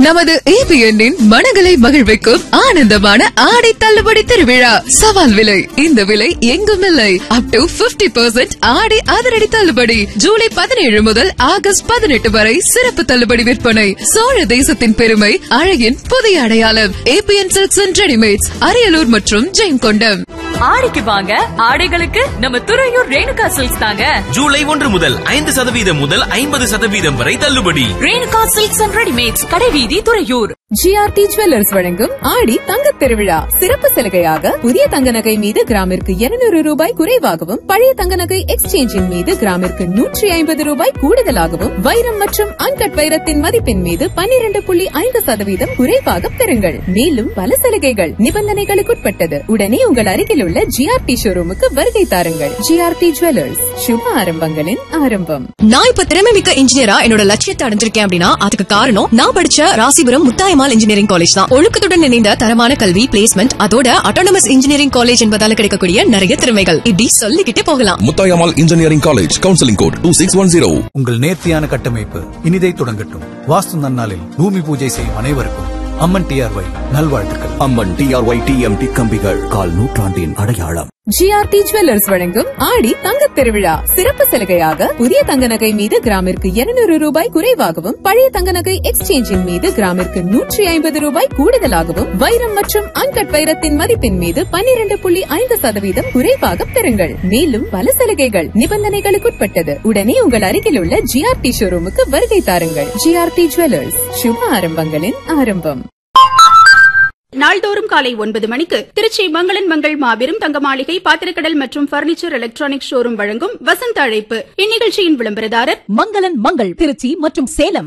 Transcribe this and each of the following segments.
நமது ஏபிஎன்னின் மனங்களை மகிழ்விக்கும் ஆனந்தமான ஆடை தள்ளுபடி திருவிழா சவால் விலை இந்த விலை எங்கும் இல்லை அப் டு 50% பர்சன்ட் ஆடை அதிரடி தள்ளுபடி ஜூலை பதினேழு முதல் ஆகஸ்ட் பதினெட்டு வரை சிறப்பு தள்ளுபடி விற்பனை சோழ தேசத்தின் பெருமை அழகின் புதிய அடையாளம் ABN silks and readymades Ariyalur மற்றும் ஜெயங்கொண்டம் ஆடிக்கு வாங்க ஆடைகளுக்கு நம்ம துறையூர் ரேணுகா சில்க்ஸ் தாங்க ஜூலை ஒன்று முதல் ஐந்து சதவீதம் முதல் ஐம்பது சதவீதம் வரை தள்ளுபடி ரேணுகா சில்க்ஸ் அண்ட் ரெடிமேட்ஸ் கடைவீதி துறையூர் ஜிஆர்டி ஜுவல்லர்ஸ் வழங்கும் ஆடி தங்கத் திருவிழா சிறப்பு சலுகையாக புதிய தங்க நகை மீது கிராமிற்கு 200 ரூபாய் குறைவாகவும் பழைய தங்க நகை எக்ஸ்சேஞ்சின் மீது கிராமிற்கு நூற்றி ஐம்பது ரூபாய் கூடுதலாகவும் வைரம் மற்றும் அன்கட் வைரத்தின் மதிப்பின் மீது 12.5% புள்ளி ஐந்து சதவீதம் குறைவாக பெறுங்கள் மேலும் பல சலுகைகள் நிபந்தனைகளுக்குட்பட்டது உடனே உங்கள் அருகில் உள்ள ஜிஆர்டி ஷோரூமுக்கு வருகை தாருங்கள் ஜிஆர்டி ஜுவல்லர்ஸ் சுப ஆரம்பங்களின் ஆரம்பம் நான் இப்ப திறமை மிக்க இன்ஜினியரா என்னோட லட்சியத்தை அடைஞ்சிருக்கேன் அப்படின்னா அதுக்கு காரணம் நான் படிச்ச ராசிபுரம் முத்தாயமால் இன்ஜினியரிங் காலேஜ் தான் ஒழுக்கத்துடன் இணைந்த தரமான கல்வி பிளேஸ்மெண்ட் அதோட அட்டானமஸ் இன்ஜினியரிங் காலேஜ் என்பதால கிடைக்கக்கூடிய நிறைய திறமைகள் இப்படி சொல்லிக்கிட்டே போகலாம் Muthayammal engineering college counselling code two six one zero உங்கள் நேர்த்தியான கட்டமைப்பு இனிதை தொடங்கட்டும் வாஸ்து நன்னாளில் பூமி பூஜை செய்யும் அனைவருக்கும் அம்மன் டிஆர்ஒய் நல்வாழ்த்துக்கள் அம்மன் டிஆர்ஒய் டிஎம்டி கம்பிகள் கால் நூற்றாண்டின் அடையாளம் ஜிஆர்டி ஜுவல்லர்ஸ் வழங்கும் ஆடி தங்கத் திருவிழா சிறப்பு சலுகையாக புதிய தங்க நகை மீது கிராமிற்கு 200 ரூபாய் குறைவாகவும் பழைய தங்க நகை எக்ஸ்சேஞ்சின் மீது கிராமிற்கு நூற்றி ஐம்பது ரூபாய் கூடுதலாகவும் வைரம் மற்றும் அன்கட் வைரத்தின் மதிப்பின் மீது 12.5% புள்ளி ஐந்து சதவீதம் குறைவாக பெறுங்கள் மேலும் பல சலுகைகள் நிபந்தனைகளுக்குட்பட்டது உடனே உங்கள் அருகில் உள்ள ஜிஆர்டி ஷோரூமுக்கு வருகை தாருங்கள் ஜிஆர்டி ஜுவல்லர்ஸ் சுப ஆரம்பங்களின் ஆரம்பம் நாள்தோறும் காலை ஒன்பது மணிக்கு திருச்சி மங்களன் மங்கள் மாபெரும் தங்க மாளிகை பாத்திரக்கடல் மற்றும் பர்னிச்சர் எலக்ட்ரானிக் ஷோரூம் வழங்கும் வசந்த அழைப்பு இந்நிகழ்ச்சியின் விளம்பரதாரர் மங்களன் மங்கள் திருச்சி மற்றும் சேலம்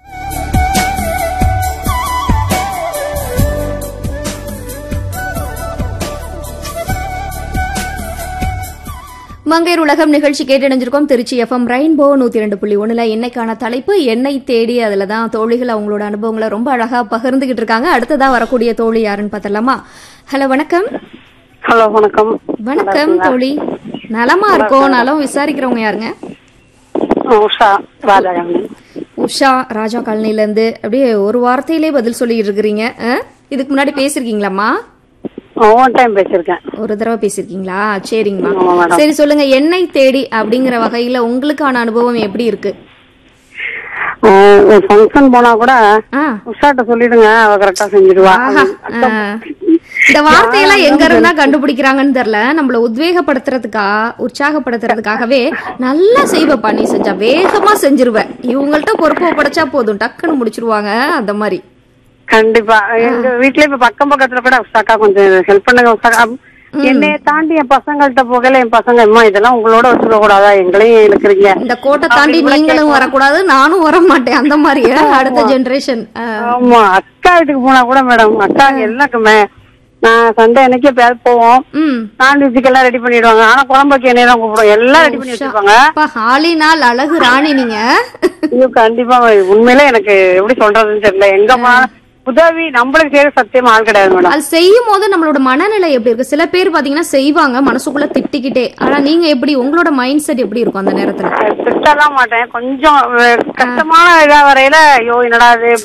மங்கையர் உலகம் நிகழ்ச்சி கேட்டடைஞ்சிருக்கோம் திருச்சி எஃப்எம் ரெயின்போ நூத்தி ரெண்டு புள்ளி ஒண்ணுல என்னைக்கான தலைப்பு என்னை தேடி அதுல தான் தோழிகள் அவங்களோட அனுபவங்களை ரொம்ப அழகா பகிர்ந்துகிட்டு இருக்காங்க அடுத்ததா வரக்கூடிய தோழி யாருன்னு பார்த்தலாமா ஹலோ வணக்கம் ஹலோ வணக்கம் வணக்கம் தோழி நலமா இருக்கோம் நலம் விசாரிக்கிறவங்க யாருங்க உஷா ராஜாகாந்தி உஷா ராஜா காலனில இருந்து அப்படியே ஒரு வார்த்தையிலே பதில் சொல்லிட்டு இருக்கிறீங்க ஆ? இதுக்கு முன்னாடி பேசிருக்கீங்களாம்மா ஒன் டைம் பேசியிருக்கேன் ஒரு தடவை பேசிருக்கீங்களா சரிங்கம்மா ஆமா, மேடம். சரி சொல்லுங்க என்னை தேடி அப்படிங்கிற வகையில உங்களுக்கான அனுபவம் எப்படி இருக்கு ஃபங்க்ஷன் போனா கூட ஆ உஷாட்ட சொல்லிடுங்க அவ கரெக்டா செஞ்சிடுவா ஆஹா, ஆ. இந்த வார்த்தையெல்லாம் எங்க இருந்தா கண்டுபிடிக்கிறாங்கன்னு தெரியல நம்மள உத்வேகப்படுத்துறதுக்கா உற்சாகப்படுத்துறதுக்காகவே நல்லா செய்வப்பா நீ செஞ்சா வேகமா செஞ்சிருவ இவங்கள்ட்ட பொறுப்பை படைச்சா போதும் டக்குன்னு முடிச்சிருவாங்க அந்த மாதிரி கண்டிப்பா எங்க வீட்ல இப்ப பக்கம் பக்கத்துல கூட உஷாக்கா கொஞ்சம் ஹெல்ப் பண்ணுங்க உஷாக்கா அப்- என்னைய தாண்டி என் பசங்கள்ட்ட போகல என் பசங்க அம்மா இதெல்லாம் உங்களோட வச்சுக்க கூடாதா எங்களையும் இழுக்கிறீங்க இந்த கோட்டை தாண்டி அப்படி கூட நீங்களும் கேட்கும். வரக்கூடாது நானும் வர மாட்டேன் அந்த மாதிரி அடுத்த ஜெனரேஷன் ஆமா அக்கா வீட்டுக்கு போனா கூட மேடம் அக்கா எல்லாருக்குமே நான் சண்டே அன்னைக்கு எப்பயாவது போவோம் ம் நான்வெஜ்ஜுக்கு எல்லாம் ரெடி பண்ணிடுவாங்க ஆனா குழம்புக்கு என்னைய தான் கூப்பிடுவோம் எல்லாம் ரெடி பண்ணி வச்சிருப்பாங்க அப்பா ஹாலி நாள் அழகு ராணி நீங்க ஐயோ கண்டிப்பா உண்மையிலே எனக்கு எப்படி சொல்றதுன்னு தெரியல எங்க போனாலும் உதவி நம்மளுக்கு செய்யற சத்தியமா ஆள் கிடையாது மேடம் அது செய்யும் போது நம்மளோட மனநிலை எப்படி இருக்கு சில பேர் பாத்தீங்கன்னா செய்வாங்க மனசுக்குள்ள திட்டிக்கிட்டே ஆனா நீங்க எப்படி உங்களோட மைண்ட் செட் எப்படி இருக்கும் அந்த நேரத்துல திட்டலாம் மாட்டேன் கொஞ்சம் அஹ், கஷ்டமான இதா வரையில ஐயோ என்னடா இது